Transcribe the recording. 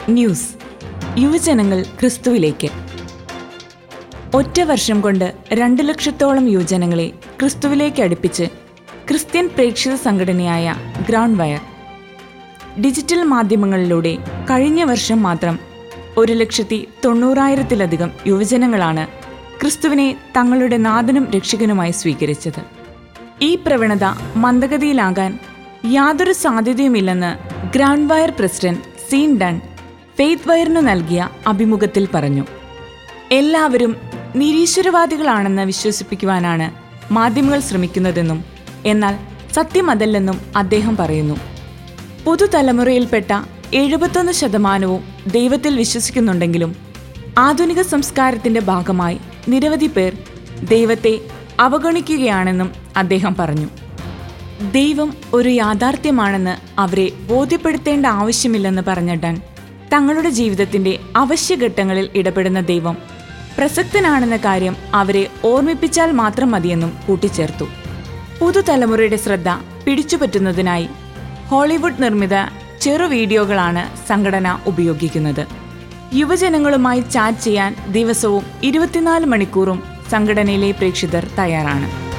news യുവജനങ്ങൾ ക്രിസ്തുവിലേക്ക് ഒറ്റ വർഷം കൊണ്ട് രണ്ട് ലക്ഷത്തോളം യുവജനങ്ങളെ ക്രിസ്തുവിലേക്ക് അടുപ്പിച്ച് ക്രിസ്ത്യൻ പ്രേക്ഷിത സംഘടനയായ ഗ്രൗണ്ട് വയർ ഡിജിറ്റൽ മാധ്യമങ്ങളിലൂടെ കഴിഞ്ഞ വർഷം മാത്രം ഒരു ലക്ഷത്തി തൊണ്ണൂറായിരത്തിലധികം യുവജനങ്ങളാണ് ക്രിസ്തുവിനെ തങ്ങളുടെ നാഥനും രക്ഷകനുമായി സ്വീകരിച്ചത് ഈ പ്രവണത മന്ദഗതിയിലാകാൻ യാതൊരു സാധ്യതയുമില്ലെന്ന് Ground Wire president Sean Dunn Faith വയറിനു നൽകിയ അഭിമുഖത്തിൽ പറഞ്ഞു എല്ലാവരും നിരീശ്വരവാദികളാണെന്ന് വിശ്വസിപ്പിക്കുവാനാണ് മാധ്യമങ്ങൾ ശ്രമിക്കുന്നതെന്നും എന്നാൽ സത്യം അതല്ലെന്നും അദ്ദേഹം പറയുന്നു പുതുതലമുറയിൽപ്പെട്ട എഴുപത്തൊന്ന് ശതമാനവും ദൈവത്തിൽ വിശ്വസിക്കുന്നുണ്ടെങ്കിലും ആധുനിക സംസ്കാരത്തിന്റെ ഭാഗമായി നിരവധി പേർ ദൈവത്തെ അവഗണിക്കുകയാണെന്നും അദ്ദേഹം പറഞ്ഞു ദൈവം ഒരു യാഥാർത്ഥ്യമാണെന്ന് അവരെ ബോധ്യപ്പെടുത്തേണ്ട ആവശ്യമില്ലെന്ന് പറഞ്ഞ ഡൺ തങ്ങളുടെ ജീവിതത്തിന്റെ അവശ്യഘട്ടങ്ങളിൽ ഇടപെടുന്ന ദൈവം പ്രസക്തനാണെന്ന കാര്യം അവരെ ഓർമ്മിപ്പിച്ചാൽ മാത്രം മതിയെന്നും കൂട്ടിച്ചേർത്തു പുതുതലമുറയുടെ ശ്രദ്ധ പിടിച്ചുപറ്റുന്നതിനായി ഹോളിവുഡ് നിർമ്മിത ചെറു വീഡിയോകളാണ് സംഘടന ഉപയോഗിക്കുന്നത് യുവജനങ്ങളുമായി ചാറ്റ് ചെയ്യാൻ ദിവസവും ഇരുപത്തിനാല് മണിക്കൂറും സംഘടനയിലെ പ്രേക്ഷിതർ തയ്യാറാണ്